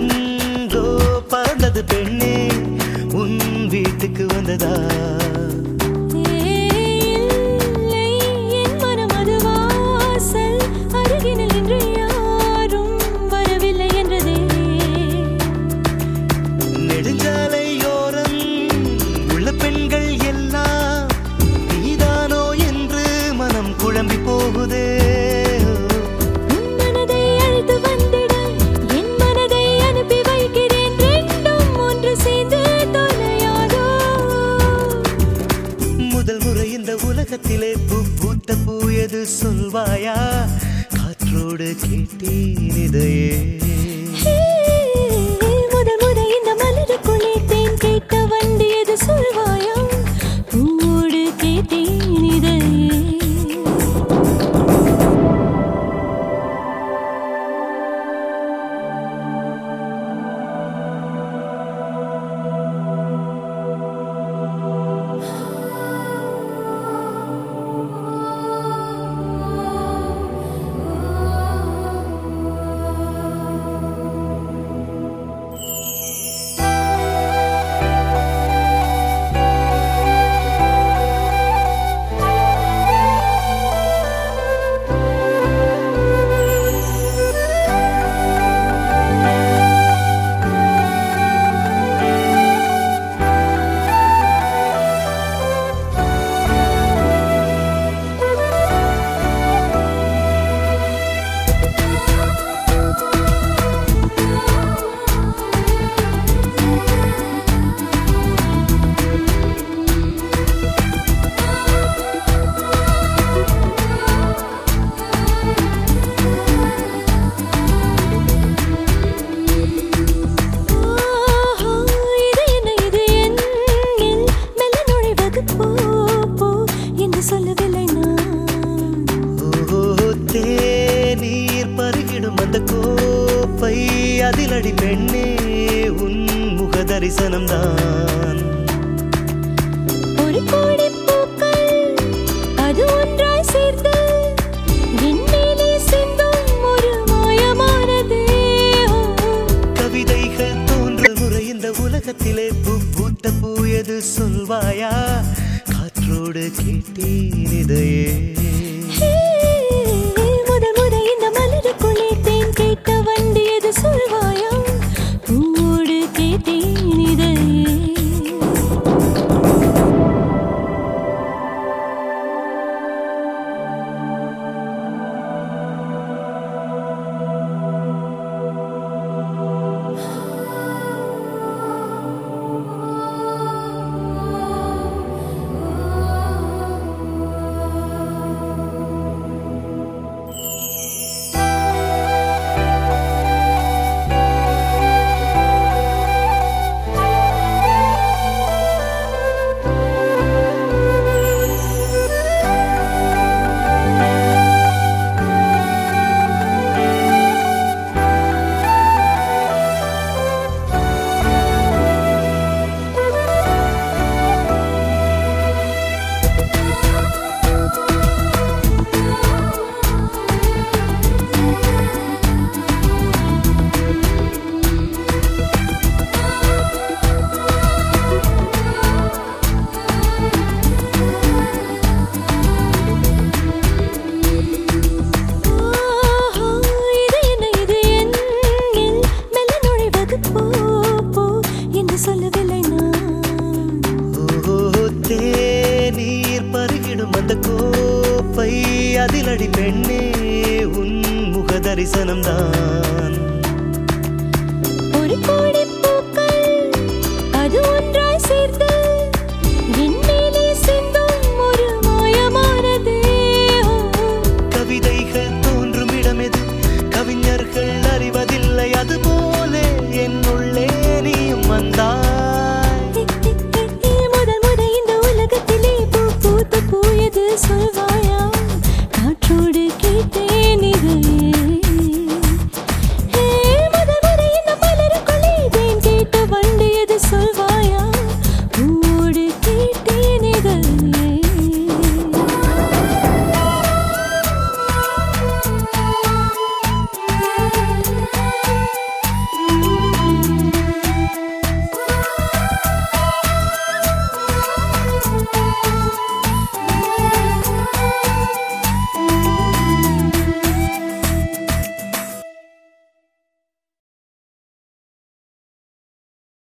எங்கோ பறந்தது பெண்ணே உன் வீட்டுக்கு வந்ததா இல்லை என் மனம் அது வாசல் அருகினில் இன்று யாரும் வரவில்லை என்றதே நெடுஞ்சாலையோரம் உள்ள பெண்கள் எல்லாம் நீதானோ என்று மனம் குழம்பி போகுதே உன் மனதை அழைத்து வந்திட என் மனதை அனுப்பி வைக்கிறேன் ரெண்டும் ஒன்று சேர்ந்து தொலையாதோ முதல் முறை இந்த உலகத்திலே பூ பூத்த பூ எது சொல்வாயா காற்றோடு கேட்டேன் இதையே ஹே, முதல் முறை இந்த மலருக்குள்ளே தேன் கேட்க வண்டியது சொல்வாயா பூவோடு கேட்டேன் இதையே ஆஹா, இது என்ன இது என்னில் மெல்ல நுழைவது போ போ என்று சொல்லவில்லை நான் ஓ தேநீர் பருகிடும் அந்த கோப்பை அதிலடி பெண்ணே உன் முக தரிசனம்தான் ஒரு கோடி பூக்கள் அது ஒன்றாய் சேர்ந்து என் மேலே சிந்தும் ஒரு மாயமானதே கவிதைகள் தோன்றல் முறை இந்த உலகத்திலே பூ பூத்த பூ எது சொல்வாயா காற்றோடு கேட்டேன் இதையே ஹே, முதல் முறை இந்த மலருக்குள்ளே தேன் கேட்க வண்டியது சொல்வாயா பூவோடு கேட்டேன் இதையே ஆஹா, இது என்ன இது என்னில் மெல்ல நுழைவது போ போ என்று சொல்லவில்லை நான் ஓ தேநீர் பருகிடும் அந்த கோப்பை அதிலடி பெண்ணே உன் முக தரிசனம்தான்